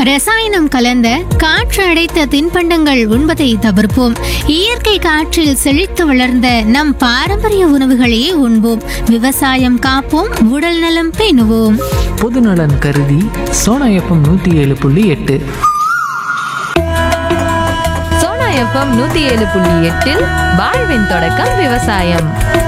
ரசாயனம் கலந்த காற்று அடைத்த தின்பண்டங்கள் உண்பதை தவிர்ப்போம் இயற்கை காற்றில் செழித்து வளர்ந்த நம் பாரம்பரிய உணவுகளையே உண்போம் விவசாயம் காப்போம் உடல் நலம் பேணுவோம் பொதுநலன் கருதி சோனா எஃப்எம் நூற்றி ஏழு புள்ளி எட்டு சோனா எஃப்எம் நூத்தி ஏழு புள்ளி எட்டில் வாழ்வின் தொடக்கம் விவசாயம்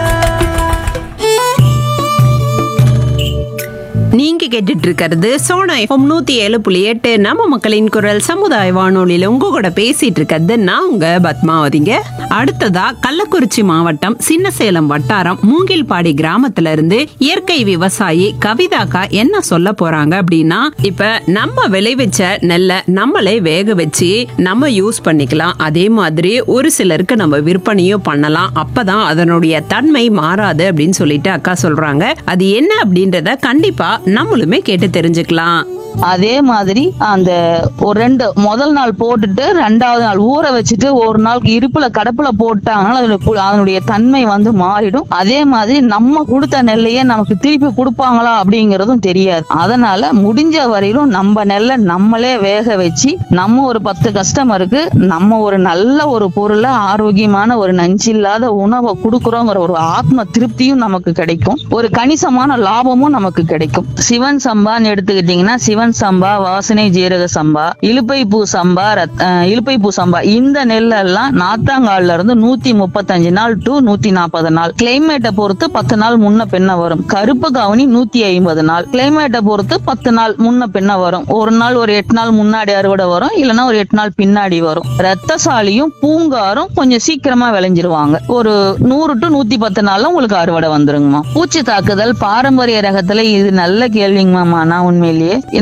நீங்க கேட்டுட்டு இருக்கிறது சோனா எஃப்எம் நூத்தி ஏழு புள்ளி எட்டு நம்ம மக்களின் குரல் சமுதாய வானொலியில உங்க கூட பேசிட்டு இருக்கிறது நான் உங்க பத்மாவதிங்க அடுத்ததா கள்ளக்குறிச்சி மாவட்டம் சின்னசேலம் வட்டாரம் மூங்கில்பாடி கிராமத்துல இருந்து இயற்கை விவசாயி கவிதாக்கா என்ன சொல்ல போறாங்க அப்படின்னா இப்ப நம்ம விளைவிச்ச நெல்லை நம்மளே வேக வச்சு நம்ம யூஸ் பண்ணிக்கலாம் அதே மாதிரி ஒரு சிலருக்கு நம்ம விற்பனையும் பண்ணலாம் அப்பதான் அதனுடைய தன்மை மாறாது அப்படின்னு சொல்லிட்டு அக்கா சொல்றாங்க அது என்ன அப்படின்றத கண்டிப்பா நம்மளுமே கேட்டு தெரிஞ்சுக்கலாம் அதே மாதிரி அந்த ஒரு ரெண்டு முதல் நாள் போட்டுட்டு ரெண்டாவது நாள் ஊற வச்சுட்டு ஒரு நாள் இருப்புல கடப்புல போட்டாங்கன்னா அதனுடைய பு- அதனுடைய தன்மை வந்து மாறிடும் அதே மாதிரி நம்ம கொடுத்த நெல்லையே நமக்கு திருப்பி கொடுப்பாங்களா அப்படிங்கறதும் தெரியாது அதனால முடிஞ்ச வரையிலும் நம்ம நெல்லை நம்மளே வேக வச்சு நம்ம ஒரு பத்து கஸ்டமருக்கு நம்ம ஒரு நல்ல ஒரு பொருளை ஆரோக்கியமான ஒரு நஞ்சில்லாத உணவை கொடுக்குறோங்கிற ஒரு ஆத்ம திருப்தியும் நமக்கு கிடைக்கும் ஒரு கணிசமான லாபமும் நமக்கு கிடைக்கும் சிவன் சம்பான்னு எடுத்துக்கிட்டீங்கன்னா சிவன் சம்பா வாசனை ஜீரக சம்பா இலுப்பை பூ சம்பா ரத்- அஹ் இலுப்பை பூ சம்பா இந்த நெல்லெல்லாம் நாத்தாங்கால்ல இருந்து நூத்தி முப்பத்தஞ்சு நாள் டு நூத்தி நாற்பது நாள் கிளைமேட்டை பொறுத்து பத்து நாள் முன்ன பின்ன வரும் கருப்பு கவுனி நூத்தி ஐம்பது நாள் கிளைமேட்டை பொறுத்து பத்து நாள் முன்ன பின்ன வரும் ஒரு நாள் ஒரு எட்டு நாள் முன்னாடி அறுவடை வரும் இல்லைன்னா ஒரு எட்டு நாள் பின்னாடி வரும் ரத்தசாலியும் பூங்காரும் கொஞ்சம் சீக்கிரமா விளைஞ்சிருவாங்க ஒரு நூறு டு நூத்தி பத்து நாள்ல உங்களுக்கு அறுவடை வந்துருங்கம்மா பூச்சி தாக்குதல் பாரம்பரிய ரகத்துல இது நல்ல கேள்விங்கம்மா நான் உண்மையிலேயே